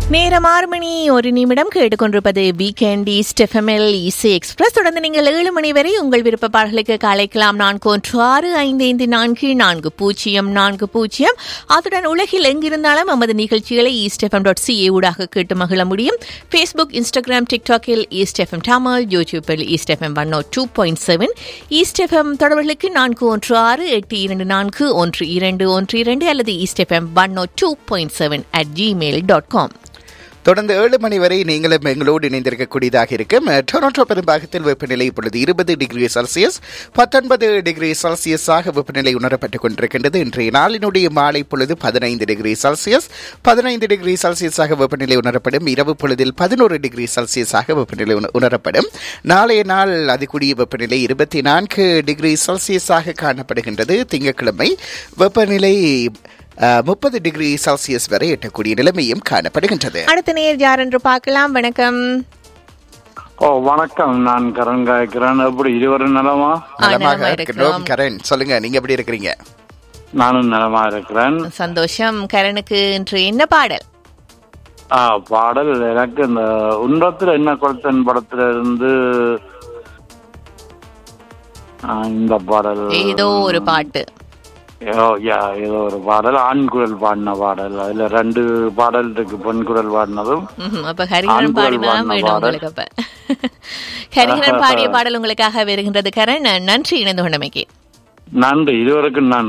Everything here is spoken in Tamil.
நேரம் ஆறு மணி ஒரு நிமிடம் கேட்டுக்கொண்டிருப்பது வீக்கெண்ட் ஈஸ்ட் எஃப்எம்எல் இசை எக்ஸ்பிரஸ் தொடர்ந்து நீங்கள் ஏழு மணி வரை உங்கள் விருப்ப பாடல்களுக்கு அழைக்கலாம் நான்கு ஒன்று ஆறு ஐந்து ஐந்து நான்கு நான்கு பூஜ்ஜியம் நான்கு பூஜ்ஜியம் அதுடன் உலகில் எங்கிருந்தாலும் நமது நிகழ்ச்சிகளை ஈஸ்ட் எஃப்எம் டாட் சிஏ ஊடாக கேட்டு மகிழ முடியும் ஃபேஸ்புக் இன்ஸ்டாகிராம் டிக்டாக்கில் ஈஸ்ட் எஃப்எம் டாமல் யூடியூப்பில் east FM one two point seven east FM தொடர்புகளுக்கு நான்கு ஒன்று ஆறு எட்டு இரண்டு நான்கு ஒன்று இரண்டு ஒன்று இரண்டு அல்லது east FM one two point seven at Gmail dot com தொடர்ந்து ஏழு மணி வரை நீங்களும் எங்களோடு இணைந்திருக்கக்கூடியதாக இருக்கும் டொரண்டோ பெரும்பாகத்தில் வெப்பநிலை இப்பொழுது இருபது டிகிரி செல்சியஸ் பத்தொன்பது டிகிரி செல்சியஸாக வெப்பநிலை உணரப்பட்டுக் கொண்டிருக்கின்றது இன்றைய நாளினுடைய மாலை பொழுது பதினைந்து டிகிரி செல்சியஸ் பதினைந்து டிகிரி செல்சியஸாக வெப்பநிலை உணரப்படும் இரவு பொழுதில் பதினோரு டிகிரி செல்சியஸாக வெப்பநிலை உண- உணரப்படும் நாளைய நாள் அதிகூடிய வெப்பநிலை இருபத்தி நான்கு டிகிரி செல்சியஸாக காணப்படுகின்றது திங்கட்கிழமை வெப்பநிலை முப்பது டிகிரி செல்சியஸ் வரை எட்டக்கூடிய நிலைமையும் காணப்படுகின்றது அடுத்த நேர் யார் என்று பார்க்கலாம் வணக்கம் ஓ வணக்கம் நான் கரண் காய்க்கிறேன் எப்படி இருவரும் நலமா ஆ, நலமாக நலமா இருக்கிறோம் இருக்கிறோம். கரண் சொல்லுங்க நீங்க எப்படி இருக்கிறீங்க நானும் நலமா இருக்கிறேன் சந்தோஷம் கரனுக்கு இன்று என்ன பாடல் ஆ பாடல் எனக்கு இந்த உன்றத்துல என்ன கொளுத்தன் படத்துல இருந்து ஆ, இந்த பாடல் ஏதோ ஒரு பாட்டு ஏதோ யா ஏதோ ஒரு பாடல் ஆண் குரல் பாடின பாடல் அதுல ரெண்டு பாடல் இருக்கு பெண் குரல் பாடினதும் ம்ஹும். அப்ப ஹரிஹரன் ஆண்குரல் பாடினா பாடின வேணும் பாடல். உங்களுக்கு அப்ப ஹரிஹரன் பாடிய பாடல் உங்களுக்காக வருகின்றது கரண் நன்றி இணைந்து கொண்டமைக்கு நன்றி இருவருக்கும் நன்றி